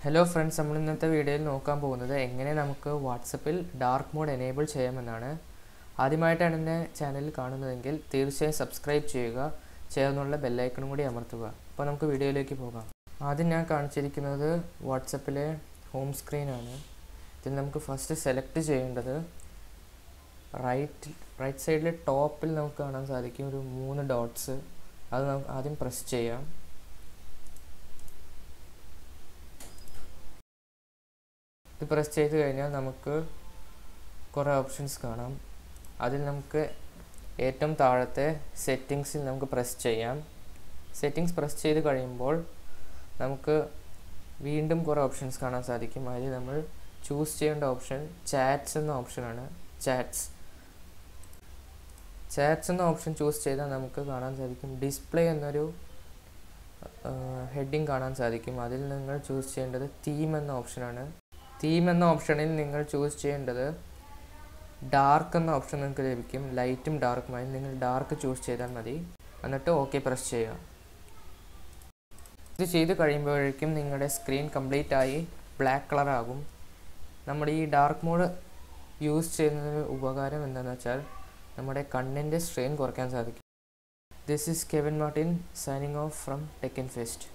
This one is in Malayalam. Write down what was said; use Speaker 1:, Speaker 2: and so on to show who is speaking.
Speaker 1: ഹലോ ഫ്രണ്ട്സ് നമ്മൾ ഇന്നത്തെ വീഡിയോയിൽ നോക്കാൻ പോകുന്നത് എങ്ങനെ നമുക്ക് വാട്സപ്പിൽ ഡാർക്ക് മോഡ് എനേബിൾ ചെയ്യാമെന്നാണ് ആദ്യമായിട്ടാണ് എൻ്റെ ചാനൽ കാണുന്നതെങ്കിൽ തീർച്ചയായും സബ്സ്ക്രൈബ് ചെയ്യുക ചേർന്നുള്ള ബെല്ലൈക്കണും കൂടി അമർത്തുക അപ്പോൾ നമുക്ക് വീഡിയോയിലേക്ക് പോകാം ആദ്യം ഞാൻ കാണിച്ചിരിക്കുന്നത് വാട്സപ്പിലെ ഹോം സ്ക്രീനാണ് ഇതിൽ നമുക്ക് ഫസ്റ്റ് സെലക്ട് ചെയ്യേണ്ടത് റൈറ്റ് റൈറ്റ് സൈഡിലെ ടോപ്പിൽ നമുക്ക് കാണാൻ സാധിക്കും ഒരു മൂന്ന് ഡോട്ട്സ് അത് നമുക്ക് ആദ്യം പ്രസ് ചെയ്യാം ഇത് പ്രസ് ചെയ്ത് കഴിഞ്ഞാൽ നമുക്ക് കുറേ ഓപ്ഷൻസ് കാണാം അതിൽ നമുക്ക് ഏറ്റവും താഴത്തെ സെറ്റിങ്സിൽ നമുക്ക് പ്രസ് ചെയ്യാം സെറ്റിങ്സ് പ്രസ് ചെയ്ത് കഴിയുമ്പോൾ നമുക്ക് വീണ്ടും കുറേ ഓപ്ഷൻസ് കാണാൻ സാധിക്കും അതിൽ നമ്മൾ ചൂസ് ചെയ്യേണ്ട ഓപ്ഷൻ ചാറ്റ്സ് എന്ന ഓപ്ഷനാണ് ചാറ്റ്സ് ചാറ്റ്സ് എന്ന ഓപ്ഷൻ ചൂസ് ചെയ്താൽ നമുക്ക് കാണാൻ സാധിക്കും ഡിസ്പ്ലേ എന്നൊരു ഹെഡിങ് കാണാൻ സാധിക്കും അതിൽ നിങ്ങൾ ചൂസ് ചെയ്യേണ്ടത് തീം എന്ന ഓപ്ഷനാണ് തീം എന്ന ഓപ്ഷനിൽ നിങ്ങൾ ചൂസ് ചെയ്യേണ്ടത് ഡാർക്ക് എന്ന ഓപ്ഷൻ നിങ്ങൾക്ക് ലഭിക്കും ലൈറ്റും ഡാർക്കുമായി നിങ്ങൾ ഡാർക്ക് ചൂസ് ചെയ്താൽ മതി എന്നിട്ട് ഓക്കെ പ്രസ് ചെയ്യുക ഇത് ചെയ്ത് കഴിയുമ്പോഴേക്കും നിങ്ങളുടെ സ്ക്രീൻ കംപ്ലീറ്റ് ആയി ബ്ലാക്ക് കളർ ആകും നമ്മൾ ഈ ഡാർക്ക് മോഡ് യൂസ് ചെയ്യുന്നതിന് ഉപകാരം എന്താണെന്ന് വെച്ചാൽ നമ്മുടെ കണ്ണിൻ്റെ സ്ട്രെയിൻ കുറയ്ക്കാൻ സാധിക്കും this is Kevin Martin signing off from Tekken fest